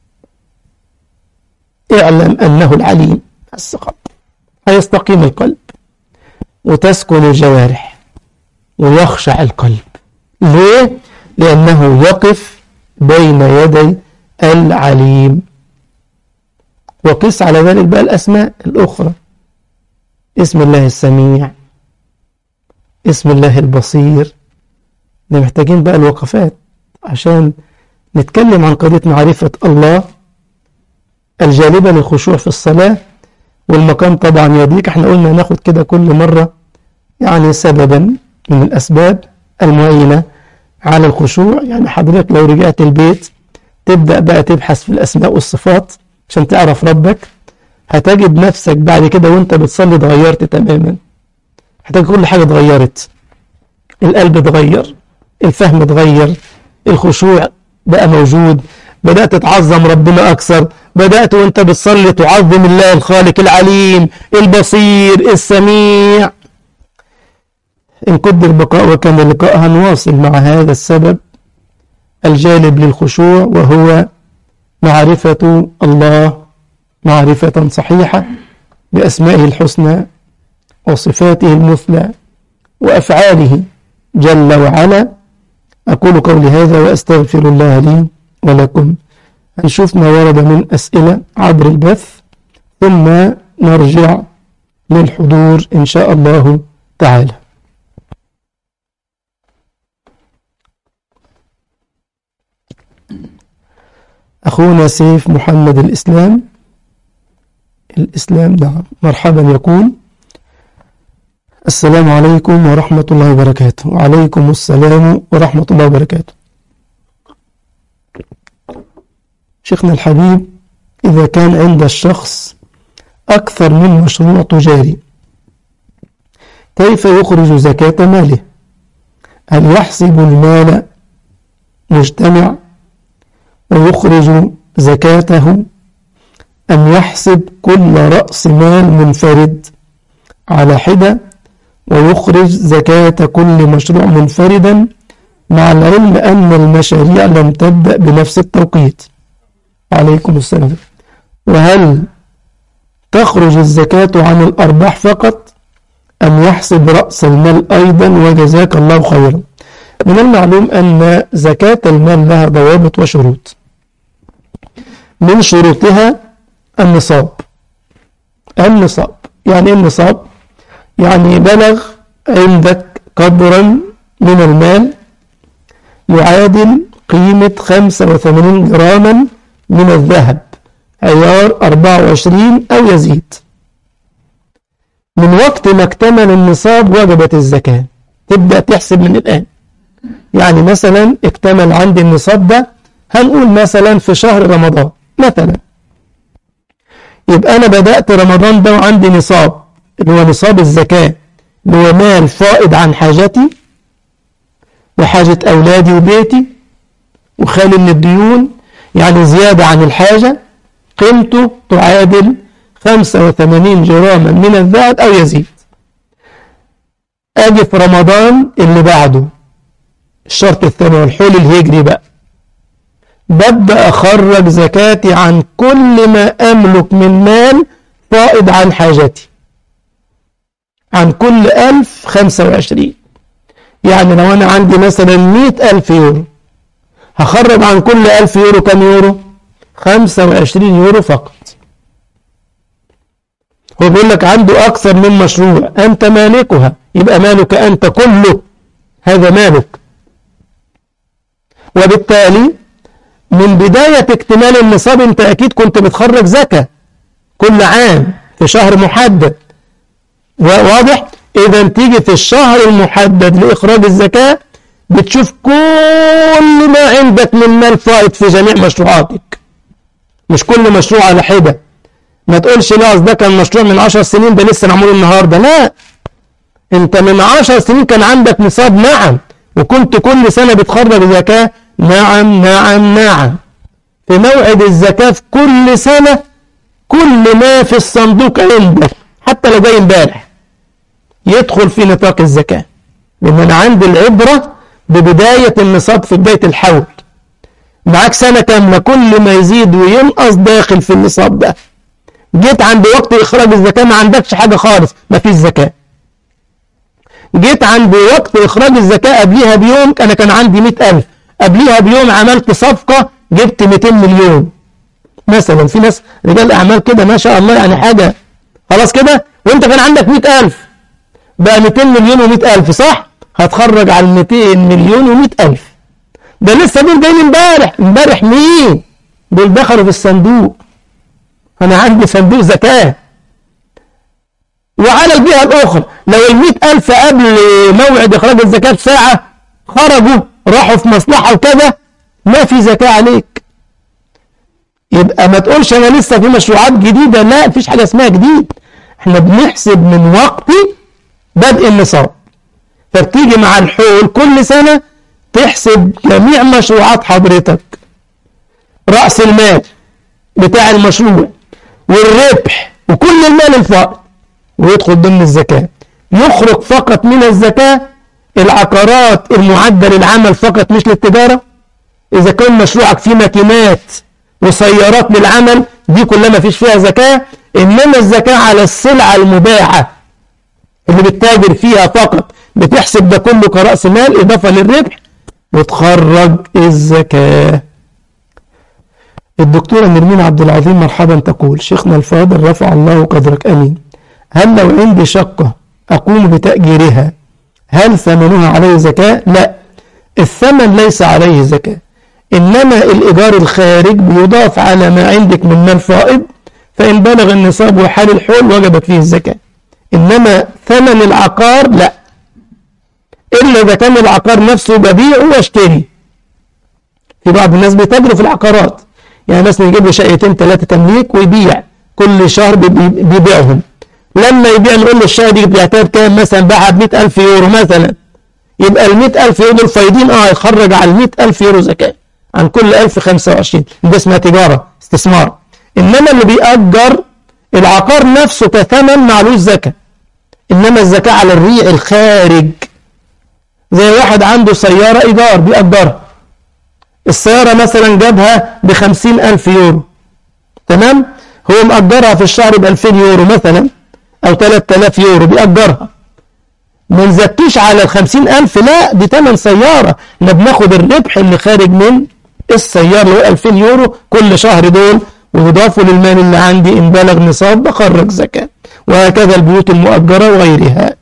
S1: اعلم أنه العليم بس خط هيستقيم القلب وتسكن الجوارح ويخشع القلب ليه؟ لأنه يقف بين يدي العليم وقس على ذلك بقى الأسماء الأخرى اسم الله السميع اسم الله البصير ده محتاجين بقى الوقفات عشان نتكلم عن قضية معرفة الله الجالبة للخشوع في الصلاة والمقام طبعا يضيق احنا قلنا ناخد كده كل مرة يعني سببا من الأسباب المعينة على الخشوع يعني حضرتك لو رجعت البيت تبدأ بقى تبحث في الأسماء والصفات عشان تعرف ربك هتجد نفسك بعد كده وانت بتصلي اتغيرت تماما هتجد كل حاجة اتغيرت القلب اتغير الفهم اتغير الخشوع بقى موجود بدأت تعظم ربنا أكثر بدأت وانت بتصلي تعظم الله الخالق العليم البصير السميع إن قدر بقاء وكان اللقاء هنواصل مع هذا السبب الجالب للخشوع وهو معرفة الله معرفة صحيحة بأسمائه الحسنى وصفاته المثلى وأفعاله جل وعلا أقول قولي هذا وأستغفر الله لي ولكم هنشوف ما ورد من أسئلة عبر البث ثم نرجع للحضور إن شاء الله تعالى أخونا سيف محمد الإسلام الإسلام نعم مرحبا يقول السلام عليكم ورحمة الله وبركاته وعليكم السلام ورحمة الله وبركاته شيخنا الحبيب إذا كان عند الشخص أكثر من مشروع تجاري كيف يخرج زكاة ماله هل يحسب المال مجتمع ويخرج زكاته أم يحسب كل رأس مال منفرد على حدة ويخرج زكاة كل مشروع منفردا مع العلم أن المشاريع لم تبدأ بنفس التوقيت عليكم السلام وهل تخرج الزكاة عن الأرباح فقط أم يحسب رأس المال أيضا وجزاك الله خيرا من المعلوم أن زكاة المال لها ضوابط وشروط من شروطها النصاب النصاب يعني ايه النصاب يعني بلغ عندك قدرا من المال يعادل قيمة 85 جراما من الذهب عيار 24 أو يزيد من وقت ما اكتمل النصاب وجبت الزكاة تبدأ تحسب من الآن يعني مثلا اكتمل عندي النصاب ده هنقول مثلا في شهر رمضان مثلا يبقى أنا بدأت رمضان ده وعندي نصاب اللي هو نصاب الزكاة اللي هو مال فائض عن حاجتي وحاجة أولادي وبيتي وخالي من الديون يعني زيادة عن الحاجة قيمته تعادل 85 جراما من الذهب أو يزيد أجي في رمضان اللي بعده الشرط الثاني والحول الهجري بقى ببدأ أخرج زكاتي عن كل ما أملك من مال فائض عن حاجتي عن كل ألف خمسة وعشرين يعني لو أنا عندي مثلا مئة ألف يورو هخرج عن كل ألف يورو كم يورو خمسة وعشرين يورو فقط هو بيقول لك عنده أكثر من مشروع أنت مالكها يبقى مالك أنت كله هذا مالك وبالتالي من بداية اكتمال النصاب أنت أكيد كنت بتخرج زكاة كل عام في شهر محدد واضح إذا تيجي في الشهر المحدد لإخراج الزكاة بتشوف كل ما عندك من مال فائض في جميع مشروعاتك مش كل مشروع على حدة ما تقولش لا ده كان مشروع من 10 سنين ده لسه معمول النهارده لا انت من 10 سنين كان عندك نصاب نعم وكنت كل سنة بتخرج زكاة نعم نعم نعم في موعد الزكاة في كل سنة كل ما في الصندوق عندك حتى لو جاي امبارح يدخل في نطاق الزكاة لأن أنا عندي العبرة ببداية النصاب في بداية الحول معاك سنة كاملة كل ما يزيد وينقص داخل في النصاب ده جيت عند وقت إخراج الزكاة ما عندكش حاجة خالص ما فيش زكاة جيت عند وقت إخراج الزكاة قبليها بيوم أنا كان عندي مئة ألف قبليها بيوم عملت صفقة جبت 200 مليون مثلا في ناس رجال أعمال كده ما شاء الله يعني حاجة خلاص كده وانت كان عندك 100000 بقى 200 مليون و100000 صح هتخرج على 200 مليون و100000 ده لسه دول جايين امبارح امبارح مين دول دخلوا في الصندوق انا عندي صندوق زكاة وعلى الجهة الأخرى لو ال ألف قبل موعد إخراج الزكاة بساعة خرجوا راحوا في مصلحة وكذا ما في زكاة عليك يبقى ما تقولش أنا لسه في مشروعات جديدة لا مفيش حاجة اسمها جديد احنا بنحسب من وقت بدء النصاب فبتيجي مع الحول كل سنة تحسب جميع مشروعات حضرتك رأس المال بتاع المشروع والربح وكل المال الفائض ويدخل ضمن الزكاة يخرج فقط من الزكاة العقارات المعدة للعمل فقط مش للتجارة إذا كان مشروعك فيه ماكينات وسيارات للعمل دي كلها ما فيش فيها زكاة إنما الزكاة على السلعة المباحة اللي بتتاجر فيها فقط بتحسب ده كله كرأس مال إضافة للربح وتخرج الزكاة الدكتورة نرمين عبد العظيم مرحبا تقول شيخنا الفاضل رفع الله قدرك أمين هل لو عندي شقة أقوم بتأجيرها هل ثمنها عليه زكاة؟ لا الثمن ليس عليه زكاة إنما الإيجار الخارج بيضاف على ما عندك من مال فائض فإن بلغ النصاب وحال الحول وجبت فيه الزكاة إنما ثمن العقار لا إلا إذا كان العقار نفسه ببيعه واشتري في بعض الناس بيتاجروا في العقارات يعني مثلا يجيب له شقتين ثلاثة تمليك ويبيع كل شهر بيبيعهم لما يبيع نقول له الشقة دي بعتها بكام مثلا باعها ب 100000 يورو مثلا يبقى ال 100000 يورو دول فايدين اه يخرج على ال 100000 يورو زكاة عن كل 1000 25 ده اسمها تجارة استثمار إنما اللي بيأجر العقار نفسه كثمن معلوش زكاة إنما الزكاة على الريع الخارج زي واحد عنده سيارة إيجار بيأجرها السيارة مثلا جابها بخمسين ألف يورو تمام هو مأجرها في الشهر بألفين يورو مثلا أو تلات آلاف يورو بيأجرها ما نزكيش على الخمسين ألف لا دي تمن سيارة احنا بناخد الربح اللي خارج من السيارة اللي هو 2000 يورو كل شهر دول ويضافوا للمال اللي عندي إن بلغ نصاب بخرج زكاة وهكذا البيوت المؤجرة وغيرها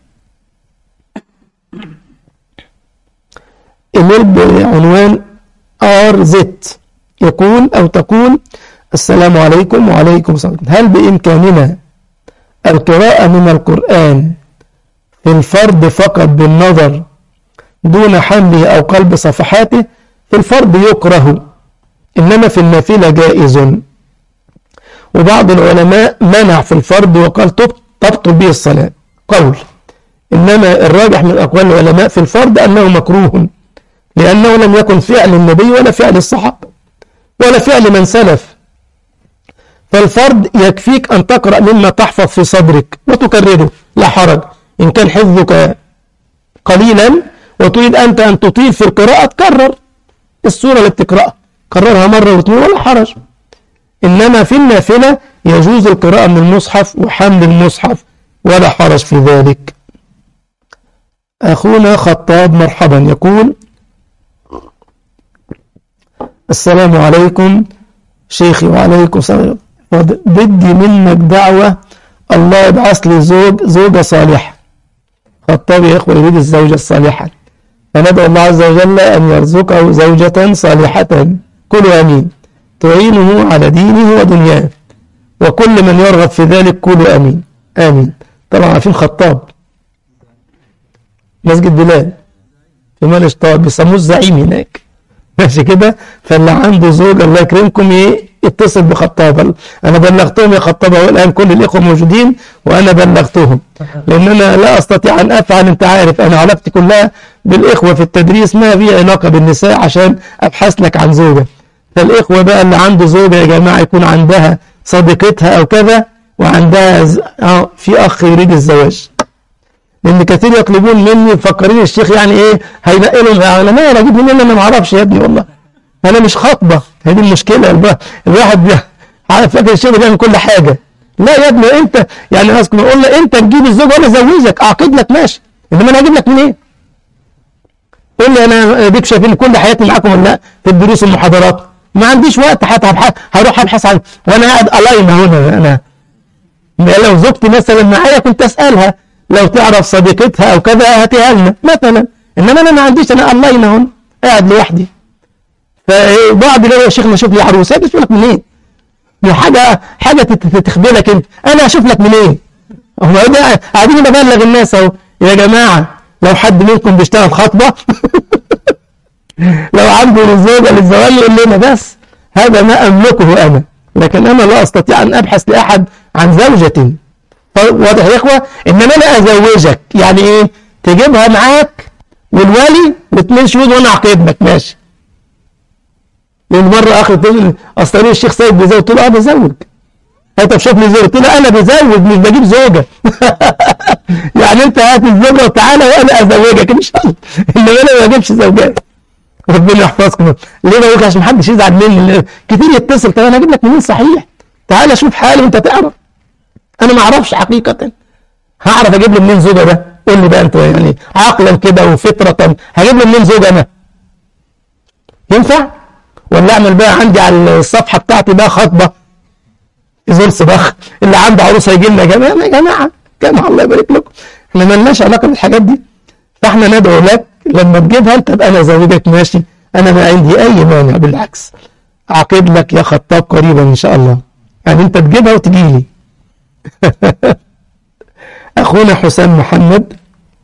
S1: إيميل بعنوان ار زد يقول أو تقول السلام عليكم وعليكم السلام هل بإمكاننا القراءة من القرآن في الفرد فقط بالنظر دون حمله أو قلب صفحاته في الفرد يكره إنما في النافلة جائز وبعض العلماء منع في الفرد وقال تبطل به الصلاة قول إنما الراجح من أقوال العلماء في الفرد أنه مكروه لأنه لم يكن فعل النبي ولا فعل الصحابة ولا فعل من سلف فالفرد يكفيك أن تقرأ مما تحفظ في صدرك وتكرره لا حرج إن كان حفظك قليلا وتريد أنت أن تطيل في القراءة تكرر السورة اللي بتقرأها كررها مرة واثنين ولا حرج إنما في النافلة يجوز القراءة من المصحف وحمل المصحف ولا حرج في ذلك أخونا خطاب مرحبا يقول السلام عليكم شيخي وعليكم السلام بدي منك دعوة الله يبعث لي زوج زوجة صالحة خطاب يا إخوة يريد الزوجة الصالحة فندعو الله عز وجل أن يرزقه زوجة صالحة كل أمين تعينه على دينه ودنياه وكل من يرغب في ذلك كل أمين آمين طبعا عارفين خطاب مسجد بلال في مال بيسموه الزعيم هناك ماشي كده فاللي عنده زوج الله يكرمكم ايه اتصل بخطاب انا بلغتهم يا خطاب الان كل الاخوه موجودين وانا بلغتهم لان انا لا استطيع ان افعل انت عارف انا علاقتي كلها بالاخوه في التدريس ما في علاقه بالنساء عشان ابحث لك عن زوجه فالاخوه بقى اللي عنده زوجه يا جماعه يكون عندها صديقتها او كذا وعندها ز... اه في اخ يريد الزواج لان كثير يطلبون مني مفكرين الشيخ يعني ايه هينقي لهم انا ما انا اجيب منين انا ما اعرفش يا ابني والله انا مش خاطبه هذه المشكله الواحد عارف فاكر الشيخ بيعمل كل حاجه لا يا ابني انت يعني اذكر اقول له انت تجيب الزوج وانا ازوجك اعقد لك ماشي انما انا هجيب لك منين؟ قول لي انا ديك شايفين كل حياتي معاكم ولا لا في الدروس والمحاضرات ما عنديش وقت حتى هبحث هروح ابحث عن وانا قاعد الاين هنا انا لو زوجتي مثلا معايا كنت اسالها لو تعرف صديقتها او كذا هاتيها لنا مثلا انما انا ما عنديش انا الاين هنا قاعد لوحدي فبعض يقول يا شيخ ما اشوف لي عروسه اشوف لك منين؟ دي حاجه حاجه تخبلك انت انا اشوف لك منين؟ هو ده قاعدين ببلغ الناس اهو يا جماعه لو حد منكم بيشتغل خطبه لو عنده زوجه للزواج يقول لنا بس هذا ما املكه انا لكن انا لا استطيع ان ابحث لاحد عن زوجه واضح يا اخوه انما انا ازوجك يعني ايه تجيبها معاك والولي واثنين شهود وانا اعقد لك ماشي لان مره اخر تقول اصل الشيخ سيد بيزوج قلت له اه بزوج انت شوف لي زوج قلت له انا بزوج مش بجيب زوجه يعني انت هات الزوجه وتعالى وانا ازوجك ان شاء الله انما انا ما بجيبش زوجات ربنا يحفظكم ليه بقول عشان محدش يزعل مني كتير يتصل طب انا اجيب لك منين صحيح تعالى شوف حالي وانت تعرف انا ما اعرفش حقيقه هعرف اجيب له منين زوجه ده قول لي بقى انت يعني عقلا كده وفطره هجيب له منين زوجه انا ينفع ولا اعمل بقى عندي على الصفحه بتاعتي بقى خطبه زور صباخ اللي عنده عروسه يجي لنا يا جماعه يا جماعه جماعه الله يبارك لكم احنا ما لناش علاقه بالحاجات دي فاحنا ندعو لك لما تجيبها انت تبقى انا زوجك ماشي انا ما عندي اي مانع بالعكس اعقد لك يا خطاب قريبا ان شاء الله يعني انت تجيبها وتجي لي اخونا حسام محمد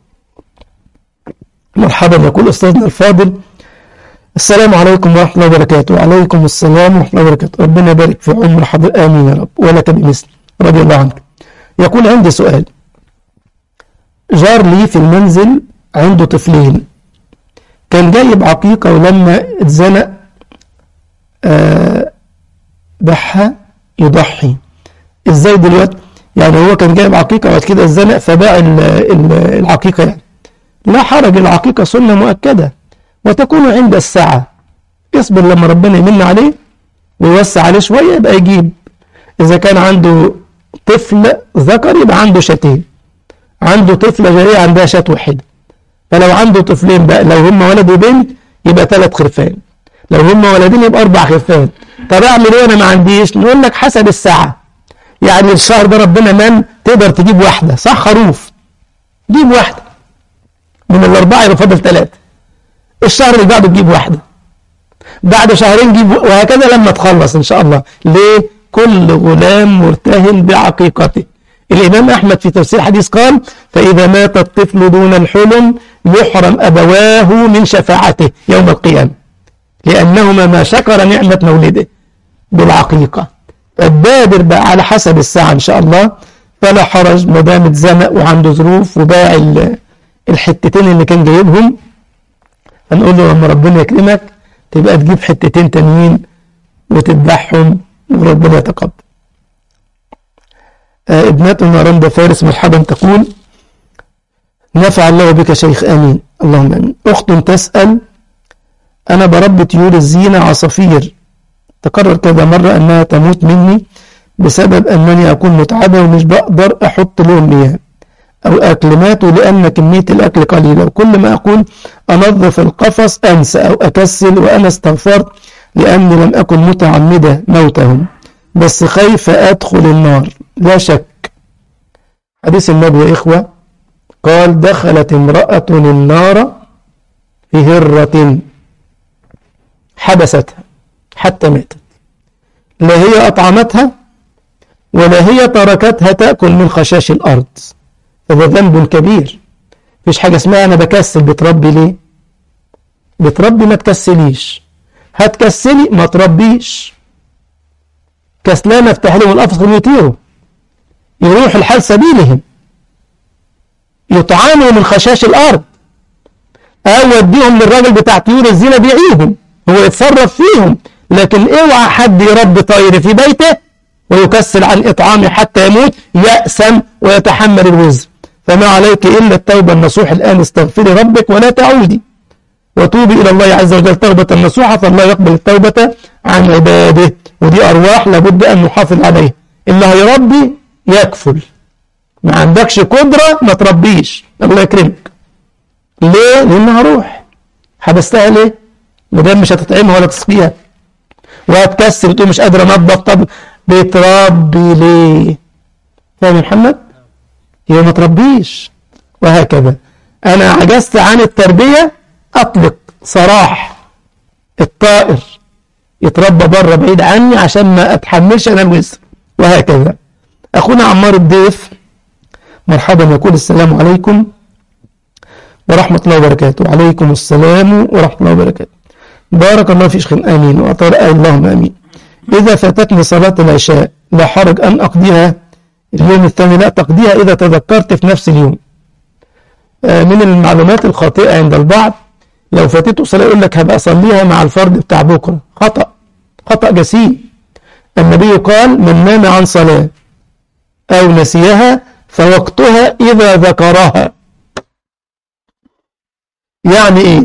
S1: مرحبا يقول استاذنا الفاضل السلام عليكم ورحمة الله وبركاته وعليكم السلام ورحمة الله وبركاته ربنا يبارك في عمر حضر آمين يا رب ولك بمثل رضي الله عنك يقول عندي سؤال جار لي في المنزل عنده طفلين كان جايب عقيقة ولما اتزنق آه بحها يضحي ازاي دلوقتي يعني هو كان جايب عقيقة وبعد كده اتزنق فباع العقيقة يعني لا حرج العقيقة سنة مؤكدة وتكون عند الساعة يصبر لما ربنا يمن عليه ويوسع عليه شوية يبقى يجيب إذا كان عنده طفل ذكر يبقى عنده شاتين عنده طفلة جارية عندها شات واحدة فلو عنده طفلين بقى لو هم ولد وبنت يبقى ثلاث خرفان لو هم ولدين يبقى أربع خرفان طب أعمل إيه أنا ما عنديش نقول لك حسب الساعة يعني الشهر ده ربنا من تقدر تجيب واحدة صح خروف جيب واحدة من الأربعة يبقى فاضل ثلاثة الشهر اللي بعده تجيب واحدة بعد شهرين جيب وهكذا لما تخلص إن شاء الله ليه كل غلام مرتهن بعقيقته الإمام أحمد في تفسير حديث قال فإذا مات الطفل دون الحلم يحرم أبواه من شفاعته يوم القيامة لأنهما ما شكر نعمة مولده بالعقيقة فالبادر بقى على حسب الساعة إن شاء الله فلا حرج ما دام اتزنق وعنده ظروف وباع الحتتين اللي كان جايبهم هنقول له لما ربنا يكرمك تبقى تجيب حتتين تانيين وتذبحهم وربنا يتقبل آه ابنتنا رندا فارس مرحبا تقول نفع الله بك شيخ آمين اللهم آمين أخت تسأل أنا بربي طيور الزينة عصافير تكرر كذا مرة أنها تموت مني بسبب أنني أكون متعبة ومش بقدر أحط لهم مياه أو أكلماته لأن كمية الأكل قليلة وكل ما أقول أنظف القفص أنسى أو أكسل وأنا استغفرت لأني لم أكن متعمدة موتهم بس خايفة أدخل النار لا شك حديث النبي يا إخوة قال دخلت امرأة النار في هرة حبستها حتى ماتت لا هي أطعمتها ولا هي تركتها تأكل من خشاش الأرض فده ذنب كبير مفيش حاجة اسمها أنا بكسل بتربي ليه بتربي ما تكسليش هتكسلي ما تربيش كسلان افتح لهم القفص ويطيروا يروح الحال سبيلهم يطعنوا من خشاش الأرض أو وديهم للراجل بتاع طيور الزينة بيعيهم هو يتصرف فيهم لكن اوعى حد يربي طير في بيته ويكسل عن إطعامه حتى يموت يأسم ويتحمل الوزر فما عليك إلا التوبة النصوح الآن استغفري ربك ولا تعودي وتوبي إلى الله عز وجل توبة نصوحة فالله يقبل التوبة عن عباده ودي أرواح لابد أن نحافظ عليها اللي هيربي يكفل ما عندكش قدرة ما تربيش الله يكرمك ليه؟ لأنها روح حبستها ليه؟ مدام مش هتطعمها ولا تسقيها وهتكسر وتقول مش قادر انضف طب بتربي ليه؟ فاهم يا محمد؟ هي ما تربيش وهكذا أنا عجزت عن التربية أطلق صراح الطائر يتربى بره بعيد عني عشان ما أتحملش أنا الوزر وهكذا أخونا عمار الضيف مرحبا يقول السلام عليكم ورحمة الله وبركاته وعليكم السلام ورحمة الله وبركاته بارك الله في شيخ آمين وأطال اللهم آمين إذا فاتتني صلاة العشاء لا حرج أن أقضيها اليوم الثاني لا تقضيها إذا تذكرت في نفس اليوم من المعلومات الخاطئة عند البعض لو فاتته صلاة يقول لك هبقى أصليها مع الفرد بتاع بكرة خطأ خطأ جسيم النبي قال من نام عن صلاة أو نسيها فوقتها إذا ذكرها يعني إيه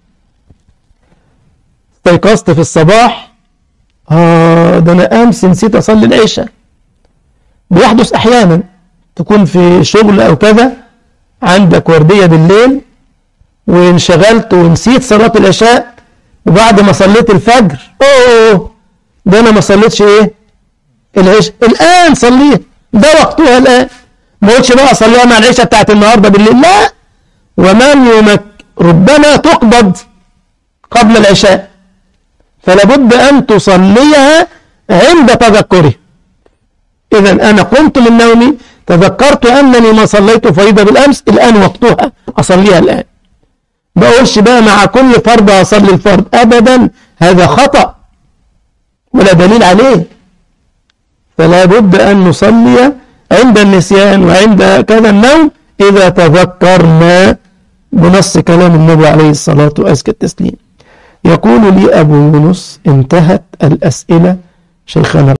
S1: استيقظت في الصباح آه ده أنا أمس نسيت أصلي العشاء بيحدث أحيانا تكون في شغل أو كذا عندك وردية بالليل وانشغلت ونسيت صلاة العشاء وبعد ما صليت الفجر أوه ده أنا ما صليتش إيه العشاء الآن صليها ده وقتها الآن ما قلتش بقى أصليها مع العشاء بتاعت النهاردة بالليل لا ومن يومك ربما تقبض قبل العشاء فلا بد أن تصليها عند تذكره إذا أنا قمت من نومي تذكرت أنني ما صليت فريضة بالأمس الآن وقتها أصليها الآن بقولش بقى مع كل فرض أصلي الفرض أبدا هذا خطأ ولا دليل عليه فلا بد أن نصلي عند النسيان وعند كذا النوم إذا تذكرنا بنص كلام النبي عليه الصلاة وأزكى التسليم يقول لي أبو يونس انتهت الأسئلة شيخنا